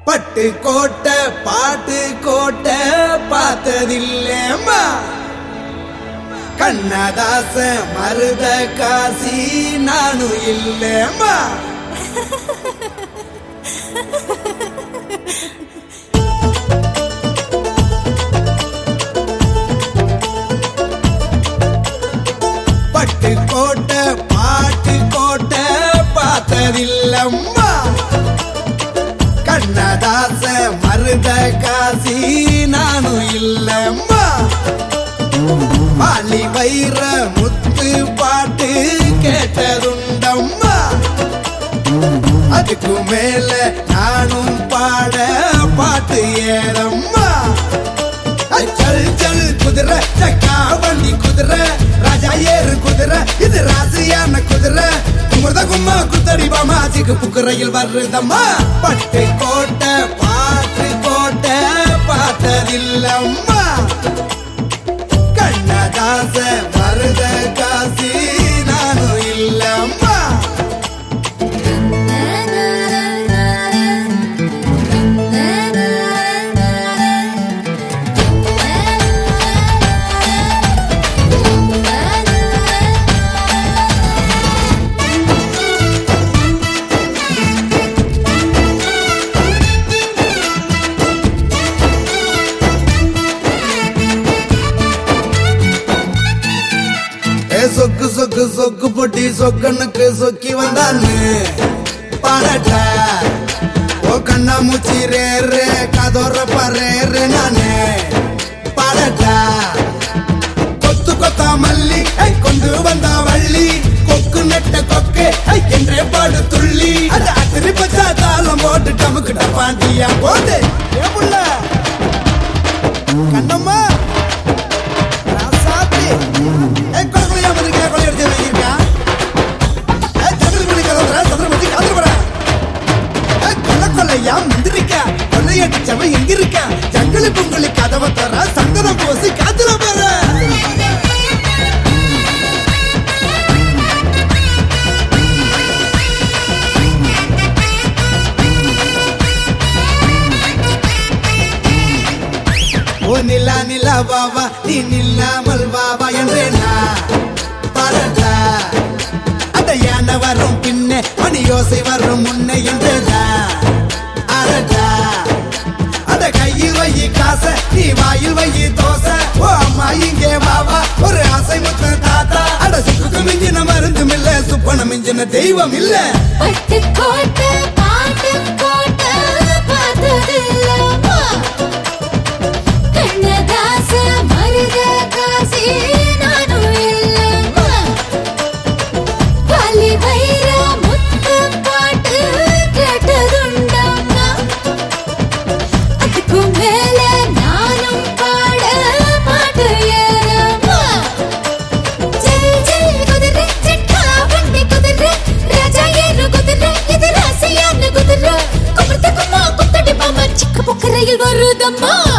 பட்டு கோட்டை பாட்டு கோட்டை பார்த்ததில்லேம்மா கண்ணதாச மருத காசி நானும் இல்லேம்மா பட்டு கோட்டை பாட்டு கோட்டை பார்த்ததில்லம்மா கண்ணதாச மருத காசி நானும் இல்லம்மா பாலி வைர முத்து பாட்டு கேட்டதுண்டம்மா அதுக்கு மேல நானும் பாட பாட்டு ஏறம்மா சல் சல் குதிரை சக்கா வண்டி குதிரை ராஜா ஏறு குதிரை இது ராசியான குதிரை குமுறத கும்மா குத்தடி பாமா சிக்கு புக்குறையில் வருதம்மா பட்டு கோட்டை பாட்டு கோட்டை பார்த்ததில்லம்மா கண்ணதாச மருத காசி நானும் இல்லம்மா ஏ சொக்கு சொக்கு சொக்கு பொட்டி சொக்கனுக்கு சொக்கி வந்தான்னு பாடட்டா ஓ கண்ணா மூச்சி ரே ரே கதோர பரே ரே நானே பாடட்டா கொத்து கொத்தா மல்லி ஐ, கொண்டு வந்தா வள்ளி கொக்கு நெட்ட கொக்கு ஐ, என்றே பாடு துள்ளி அது அத்திரி பச்சா தாளம் போட்டு டமுக்கிட்ட பாண்டியா போடு ஏ புள்ள கண்ணம்மா ராசாத்தி ஏய், கொலை கொலையா வந்திருக்கா, கொலை அடிச்சு வாங்கியிருக்கா? ஏய், சந்திரமணி கதவுறா, சந்திரமணி காதுறா. ஏய், கொலை கொலையா வந்திருக்கா, கொள்ளையடிச்சவன் எங்க இருக்கா? ஜங்கிலி பொங்கலி கதவை தர, சந்தனம் பூசி காத்துல பாரு. ஓ நிலா நிலா வாவா நீ நில்லாமல் வாவா என்றேனா பாரதா அந்த யானை வரும் பின்னே மணி யோசை வரும் முன்னே என்றதா அரடா அந்த கையில் வை காச நீ வாயில் வை தோசை ஓ அம்மா இங்கே வாவா ஒரு ஆசை முத்த தாத்தா அட சுக்கு மிஞ்சின மருந்தும் இல்ல சுப்பன மிஞ்சின தெய்வம் இல்ல பட்டு கோட்டை பாட்டு கோட்டை பார்த்ததில்லம்மா கண்ணதாச மருத காசி நானும் இல்லம்மா வலி வைர முத்து பாட்டு கேட்டதுண்டம்மா அதுக்கு மேல நானும் பாட பாட்டு ஏறம்மா ஜெய் ஜெய் குதிரை சிட்டா வண்டி குதிரை ராஜா ஏறு குதிரை இது ராசியான குதிரை கும்பிட்டு கும்மா குத்தடி பாமா சிக்க புக்கரையில் வருதம்மா